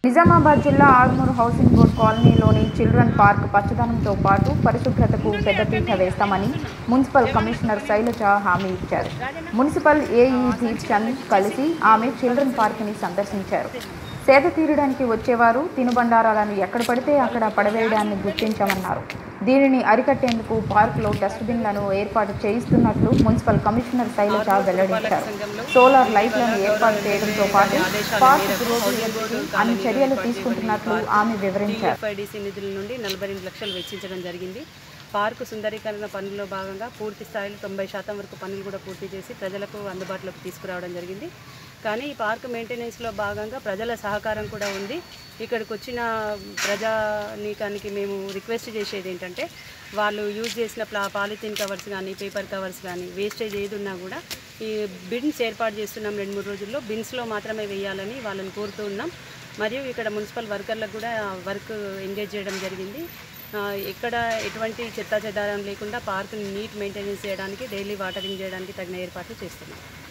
నిజామాబాద్ జిల్లా Armoor housing board కాలనీలోని children park పచ్చదనంతో పాటు పరిశుభ్రతకు పెద్దపీట వేస్తామని మున్సిపల్ కమిషనర్ శైలజ హామీ ఇచ్చారు మున్సిపల్ ఏఈ దీప్ చంద్ కలిసి ఆమె చిల్డ్రన్ పార్క్ని సందర్శించారు సేద తీరడానికి వచ్చేవారు తినుబండారాలను ఎక్కడ పడితే అక్కడ పడవేయడాన్ని గుర్తించామన్నారు దీనిని అరికట్టేందుకు పార్కులో డస్ట్బిన్లను ఏర్పాటు చేయిస్తున్నట్లు మున్సిపల్ కమిషనర్ శైలజ వెల్లడించారు సోలార్ లైట్లను ఏర్పాటు చేయడంతో పాటు పార్క్ పురోగతికి అన్ని చర్యలు తీసుకుంటున్నట్లు ఆమె వివరించారు ఎఫ్ఐడిసి నిధుల నుండి నలభై రెండు లక్షలు వెచ్చించడం జరిగింది పార్కు సుందరీకరణ పనుల్లో భాగంగా పూర్తి స్థాయిలో తొంభై శాతం వరకు పనులు కూడా పూర్తి చేసి ప్రజలకు అందుబాటులోకి తీసుకురావడం జరిగింది కానీ ఈ పార్క్ మెయింటెనెన్స్లో భాగంగా ప్రజల సహకారం కూడా ఉంది ఇక్కడికి వచ్చిన ప్రజానీకానికి మేము రిక్వెస్ట్ చేసేది ఏంటంటే వాళ్ళు యూజ్ చేసిన ప్లా పాలిథిన్ కవర్స్ కానీ పేపర్ కవర్స్ కానీ వేస్టేజ్ ఏది ఉన్నా కూడా ఈ బిన్స్ ఏర్పాటు చేస్తున్నాం రెండు మూడు రోజుల్లో బిన్స్లో మాత్రమే వేయాలని వాళ్ళని కోరుతూ ఉన్నాం మరియు ఇక్కడ మున్సిపల్ వర్కర్లకు కూడా వర్క్ ఎంగేజ్ చేయడం జరిగింది ఆ, ఎక్కడ ఎటువంటి చెత్తా చెదారం లేకుండా పార్కుని నీట్ మెయింటెనెన్స్ చేయడానికి డైలీ వాటరింగ్ చేయడానికి తగిన ఏర్పాట్లు చేస్తున్నాం